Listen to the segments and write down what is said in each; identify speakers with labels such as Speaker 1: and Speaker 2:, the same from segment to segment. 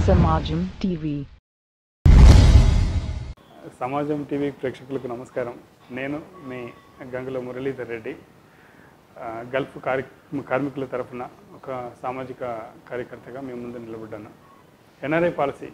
Speaker 1: Samajam TV.
Speaker 2: సమాజం TV ప్రేక్షకులకు నమస్కారం నేను మీ గంగుల మురళీధర్ రెడ్డి ఆ, గల్ఫ్ కార్య కార్మికుల తరఫున ఒక సామాజిక కార్యకర్తగా మీ ముందు నిలబడ్డాను ఎన్ఆర్ఐ పాలసీ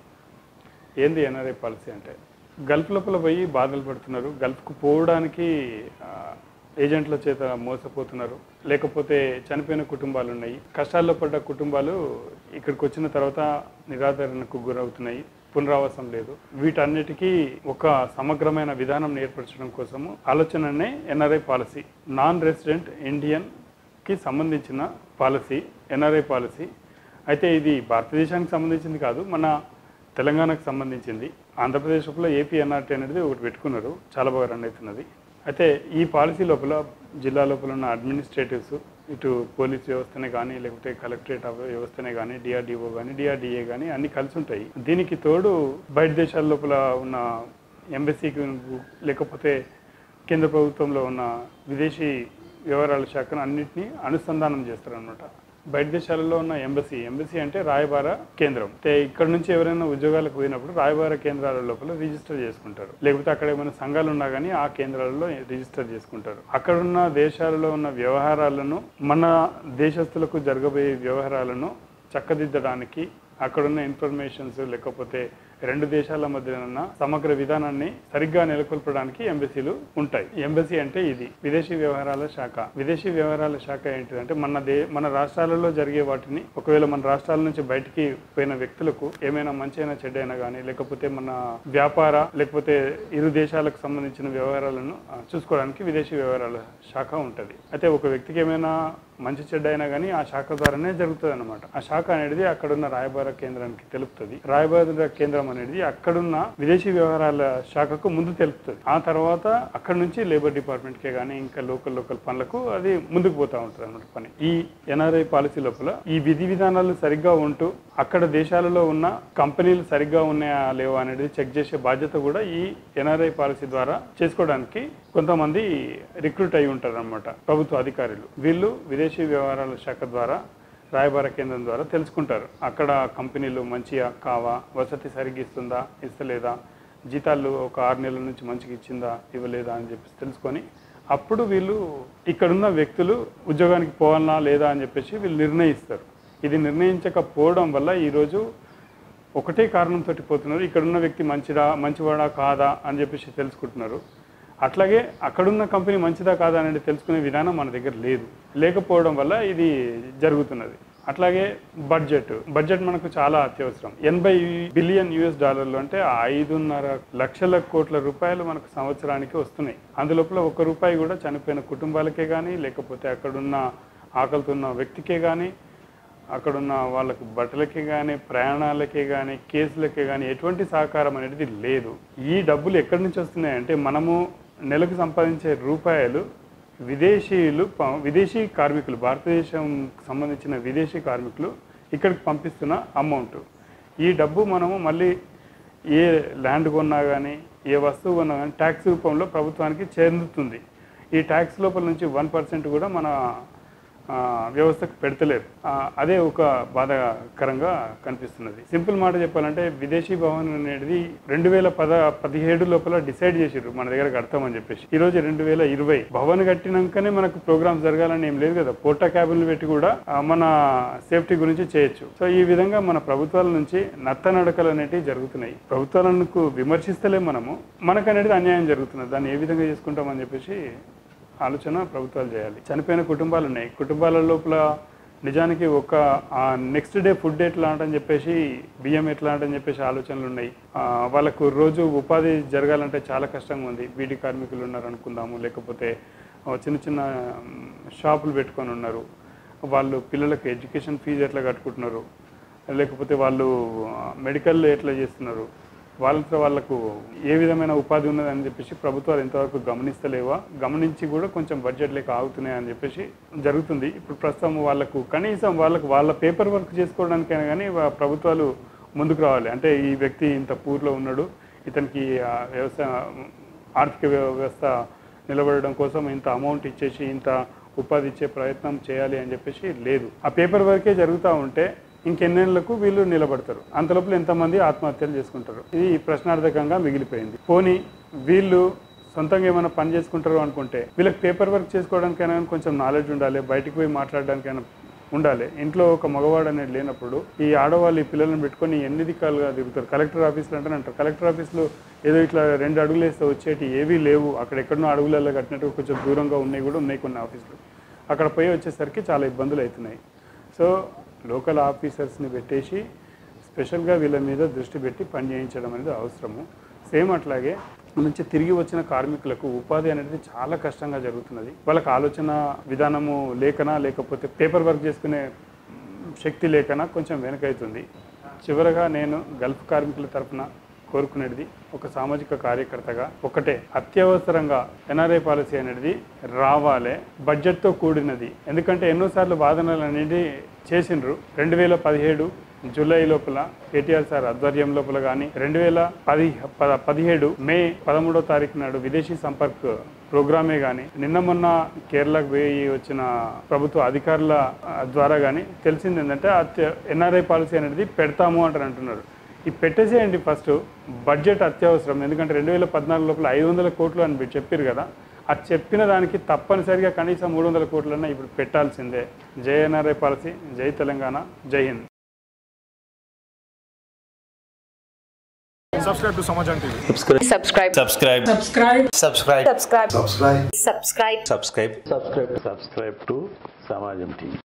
Speaker 2: ఏంది ఎన్ఆర్ఐ పాలసీ అంటే గల్ఫ్ లోపల పోయి బాధలు పడుతున్నారు గల్ఫ్కు పోవడానికి ఆ, ఏజెంట్ల చేత మోసపోతున్నారు లేకపోతే చనిపోయిన కుటుంబాలు ఉన్నాయి కష్టాల్లో పడ్డ కుటుంబాలు ఇక్కడికి వచ్చిన తర్వాత నిరాదరణకు గురవుతున్నాయి పునరావాసం లేదు వీటన్నిటికీ ఒక సమగ్రమైన విధానం ఏర్పరచడం కోసము ఆలోచననే NRI policy non resident Indian కి సంబంధించిన పాలసీ ఎన్ఆర్ఐ పాలసీ అయితే ఇది భారతదేశానికి సంబంధించింది కాదు మన తెలంగాణకు సంబంధించింది ఆంధ్రప్రదేశ్లో ఏపీ ఎన్ఆర్టీ అనేది ఒకటి పెట్టుకున్నారు చాలా బాగా రన్ అవుతున్నది అయితే ఈ పాలసీ లోపల జిల్లా లోపల ఉన్న అడ్మినిస్ట్రేటివ్స్ ఇటు పోలీస్ వ్యవస్థనే కానీ లేకపోతే కలెక్టరేట్ వ్యవస్థనే కానీ డిఆర్డిఓ కానీ డిఆర్డిఏ కానీ అన్ని కలిసి ఉంటాయి దీనికి తోడు బయట దేశాల లోపల ఉన్న ఎంబసీకి లేకపోతే కేంద్ర ప్రభుత్వంలో ఉన్న విదేశీ వ్యవహారాల శాఖను అన్నింటినీ అనుసంధానం చేస్తారనమాట బయట దేశాలలో ఉన్న ఎంబసీ ఎంబసీ అంటే రాయబార కేంద్రం అయితే ఇక్కడ నుంచి ఎవరైనా ఉద్యోగాలకు పోయినప్పుడు రాయబార కేంద్రాల లోపల రిజిస్టర్ చేసుకుంటారు లేకపోతే అక్కడ ఏమైనా సంఘాలు ఉన్నా కానీ ఆ కేంద్రాలలో రిజిస్టర్ చేసుకుంటారు అక్కడ ఉన్న దేశాలలో ఉన్న వ్యవహారాలను మన దేశస్తులకు జరగబోయే వ్యవహారాలను చక్కదిద్దడానికి అక్కడున్న ఇన్ఫర్మేషన్స్ లేకపోతే రెండు దేశాల మధ్య ఉన్న సమగ్ర విధానాన్ని సరిగ్గా నెలకొల్పడానికి ఎంబసీలు ఉంటాయి ఎంబసీ అంటే ఇది విదేశీ వ్యవహారాల శాఖ విదేశీ వ్యవహారాల శాఖ ఏంటిదంటే మన దే మన రాష్ట్రాలలో జరిగే వాటిని ఒకవేళ మన రాష్ట్రాల నుంచి బయటికి పోయిన వ్యక్తులకు ఏమైనా మంచైనా చెడ్డైనా కానీ లేకపోతే మన వ్యాపార లేకపోతే ఇరు దేశాలకు సంబంధించిన వ్యవహారాలను ఆ, చూసుకోవడానికి విదేశీ వ్యవహారాల శాఖ ఉంటుంది అయితే ఒక వ్యక్తికి ఏమైనా మంచి చెడ్డ అయినా కానీ ఆ శాఖ ద్వారానే జరుగుతుంది అనమాట ఆ శాఖ అనేది అక్కడున్న రాయబార కేంద్రానికి తెలుపుతుంది రాయబార కేంద్రం అనేది అక్కడున్న విదేశీ వ్యవహారాల శాఖకు ముందు తెలుపుతుంది ఆ తర్వాత అక్కడ నుంచి లేబర్ డిపార్ట్మెంట్ కే కానీ ఇంకా లోకల్ లోకల్ పనులకు అది ముందుకు పోతా ఉంటుంది అనమాట పని ఈ ఎన్ఆర్ఐ పాలసీ లోపల ఈ విధి విధానాలు సరిగ్గా ఉంటూ అక్కడ దేశాలలో ఉన్న కంపెనీలు సరిగ్గా ఉన్నాయా లేవా అనేది చెక్ చేసే బాధ్యత కూడా ఈ ఎన్ఆర్ఐ పాలసీ ద్వారా చేసుకోవడానికి కొంతమంది రిక్రూట్ అయి ఉంటారు అనమాట ప్రభుత్వ అధికారులు వీళ్ళు విదేశీ వ్యవహారాల శాఖ ద్వారా రాయబార కేంద్రం ద్వారా తెలుసుకుంటారు అక్కడ కంపెనీలు మంచిగా కావా వసతి సరిగ్గా ఇస్తుందా ఇస్తలేదా జీతాలు ఒక ఆరు నెలల నుంచి మంచిగా ఇచ్చిందా ఇవ్వలేదా అని చెప్పేసి తెలుసుకొని అప్పుడు వీళ్ళు ఇక్కడున్న వ్యక్తులు ఉద్యోగానికి పోవాలా లేదా అని చెప్పేసి వీళ్ళు నిర్ణయిస్తారు ఇది నిర్ణయించకపోవడం వల్ల ఈరోజు ఒకటే కారణంతో పోతున్నారు ఇక్కడున్న వ్యక్తి మంచిదా మంచివాడా కాదా అని చెప్పేసి తెలుసుకుంటున్నారు అట్లాగే అక్కడున్న కంపెనీ మంచిదా కాదా అనేది తెలుసుకునే విధానం మన దగ్గర లేదు లేకపోవడం వల్ల ఇది జరుగుతున్నది అట్లాగే బడ్జెట్ బడ్జెట్ మనకు చాలా అత్యవసరం ఎనభై బిలియన్ యుఎస్ డాలర్లు అంటే ఐదున్నర లక్షల కోట్ల రూపాయలు మనకు సంవత్సరానికి వస్తున్నాయి అందులోపల ఒక్క రూపాయి కూడా చనిపోయిన కుటుంబాలకే కానీ లేకపోతే అక్కడున్న ఆకలితున్న వ్యక్తికే కానీ అక్కడున్న వాళ్ళకు బట్టలకే కానీ ప్రయాణాలకే కానీ కేసులకే కానీ ఎటువంటి సహకారం అనేది లేదు ఈ డబ్బులు ఎక్కడి నుంచి వస్తున్నాయంటే మనము నెలకు సంపాదించే రూపాయలు విదేశీయులు ప- విదేశీ కార్మికులు భారతదేశం సంబంధించిన విదేశీ కార్మికులు ఇక్కడికి పంపిస్తున్న అమౌంట్ ఈ డబ్బు మనము మళ్ళీ ఏ ల్యాండ్ కొన్నా కానీ ఏ వస్తువు కొన్నా కానీ ట్యాక్స్ రూపంలో ప్రభుత్వానికి చెందుతుంది ఈ ట్యాక్స్ లోపల నుంచి వన్ పర్సెంట్ కూడా మన ఆ, వ్యవస్థకు పెడతలేరు ఆ, అదే ఒక బాధాకరంగా కనిపిస్తున్నది సింపుల్ మాట చెప్పాలంటే విదేశీ భవన్ అనేది రెండు వేల పద పదిహేడు లోపల డిసైడ్ చేసారు మన దగ్గర కడతామని చెప్పేసి ఈ రోజు రెండు వేల ఇరవై భవన్ కట్టినాకనే మనకు ప్రోగ్రామ్స్ జరగాలని ఏం లేదు కదా పోటా క్యాబిన్లు పెట్టి కూడా ఆ, మన సేఫ్టీ గురించి చేయొచ్చు సో ఈ విధంగా మన ప్రభుత్వాల నుంచి నత్తనడకలు అనేటివి జరుగుతున్నాయి ప్రభుత్వాలకు విమర్శిస్తలే మనము మనకు అనేది అన్యాయం జరుగుతున్నది దాన్ని ఏ విధంగా చేసుకుంటామని చెప్పేసి ఆలోచన ప్రభుత్వాలు చేయాలి చనిపోయిన కుటుంబాలు ఉన్నాయి కుటుంబాల లోపల నిజానికి ఒక నెక్స్ట్ డే ఫుడ్ ఎట్లా అంటని చెప్పేసి బియ్యం ఎట్లా అంటని చెప్పేసి ఆలోచనలు ఉన్నాయి ఆ, వాళ్ళకు రోజు ఉపాధి జరగాలంటే చాలా కష్టంగా ఉంది బీడీ కార్మికులు ఉన్నారు అనుకుందాము లేకపోతే ఆ, చిన్న చిన్న మ్, షాపులు పెట్టుకొని ఉన్నారు వాళ్ళు పిల్లలకు ఎడ్యుకేషన్ ఫీజు ఎట్లా కట్టుకుంటున్నారు లేకపోతే వాళ్ళు మెడికల్ ఎట్లా చేస్తున్నారు వాళ్ళతో వాళ్ళకు ఏ విధమైన ఉపాధి ఉన్నదని చెప్పేసి ప్రభుత్వాలు ఎంతవరకు గమనిస్తలేవా గమనించి కూడా కొంచెం బడ్జెట్ లేక ఆగుతున్నాయి అని చెప్పేసి జరుగుతుంది ఇప్పుడు ప్రస్తుతం వాళ్ళకు కనీసం వాళ్ళకు వాళ్ళ పేపర్ వర్క్ చేసుకోవడానికైనా కానీ వా- ప్రభుత్వాలు ముందుకు రావాలి అంటే ఈ వ్యక్తి ఇంత పూర్లో ఉన్నాడు ఇతనికి ఆ వ్యవసాయ ఆర్థిక వ్యవస్థ నిలబడడం కోసం ఇంత అమౌంట్ ఇచ్చేసి ఇంత ఉపాధి ఇచ్చే ప్రయత్నం చేయాలి అని చెప్పేసి లేదు ఆ పేపర్ వర్కే జరుగుతూ ఉంటే ఇంకెన్నేళ్లకు వీళ్ళు నిలబడతారు అంతలోపల ఎంతమంది ఆత్మహత్యలు చేసుకుంటారు ఇది ప్రశ్నార్థకంగా మిగిలిపోయింది పోనీ వీళ్ళు సొంతంగా ఏమైనా పని చేసుకుంటారు అనుకుంటే వీళ్ళకి పేపర్ వర్క్ చేసుకోవడానికైనా కానీ కొంచెం నాలెడ్జ్ ఉండాలి బయటికి పోయి మాట్లాడడానికైనా ఉండాలి ఇంట్లో ఒక మగవాడు అనేది లేనప్పుడు ఈ ఆడవాళ్ళు ఈ పిల్లలను పెట్టుకొని ఎన్ని దిక్కాలుగా తిరుగుతారు కలెక్టర్ ఆఫీసులు అంటే అంటారు కలెక్టర్ ఆఫీసులో ఏదో ఇట్లా రెండు అడుగులు వేస్తే వచ్చేటి ఏవీ లేవు అక్కడ ఎక్కడనో అడుగులలో కట్టినట్టు కొంచెం దూరంగా ఉన్నాయి కూడా ఉన్నాయి కొన్ని ఆఫీసులు అక్కడ పోయి వచ్చేసరికి చాలా ఇబ్బందులు అవుతున్నాయి సో లోకల్ ఆఫీసర్స్ని పెట్టేసి స్పెషల్గా వీళ్ళ మీద దృష్టి పెట్టి పని చేయించడం అనేది అవసరము సేమ్ అట్లాగే నుంచి తిరిగి వచ్చిన కార్మికులకు ఉపాధి అనేది చాలా కష్టంగా జరుగుతున్నది వాళ్ళకి ఆలోచన విధానము లేకనా లేకపోతే పేపర్ వర్క్ చేసుకునే శక్తి లేకనా కొంచెం వెనకైతుంది చివరగా నేను గల్ఫ్ కార్మికుల తరఫున కోరుకునేది ఒక సామాజిక కార్యకర్తగా ఒకటే అత్యవసరంగా ఎన్ఆర్ఐ పాలసీ అనేది రావాలి బడ్జెట్తో కూడినది ఎందుకంటే ఎన్నోసార్లు వాదనలు అనేది చేసిండ్రు రెండు వేల పదిహేడు జూలై లోపల కేటీఆర్ సార్ ఆధ్వర్యం లోపల కానీ రెండు వేల పది పద పదిహేడు మే పదమూడో తారీఖు నాడు విదేశీ సంపర్క్ ప్రోగ్రామే కానీ నిన్న మొన్న కేరళకు పోయి వచ్చిన ప్రభుత్వ అధికారుల ఆ, ద్వారా కానీ తెలిసింది ఏంటంటే అత్య ఎన్ఆర్ఐ పాలసీ అనేది పెడతాము అంటారు అంటున్నారు ఈ పెట్టేసేయండి ఫస్ట్ బడ్జెట్ అత్యవసరం ఎందుకంటే రెండు వేల పద్నాలుగు లోపల ఐదు వందల కోట్లు అని మీరు చెప్పారు కదా ఆ చెప్పిన దానికి తప్పనిసరిగా కనీసం మూడు వందల కోట్లన్నా ఇప్పుడు పెట్టాల్సిందే జై ఎన్ఆర్ఐ పాలసీ జై తెలంగాణ జై Hind
Speaker 1: Subscribe to Samajang TV.
Speaker 3: subscribe
Speaker 4: subscribe
Speaker 3: subscribe subscribe
Speaker 4: subscribe
Speaker 3: subscribe
Speaker 4: subscribe
Speaker 3: subscribe
Speaker 4: subscribe subscribe to Samajam TV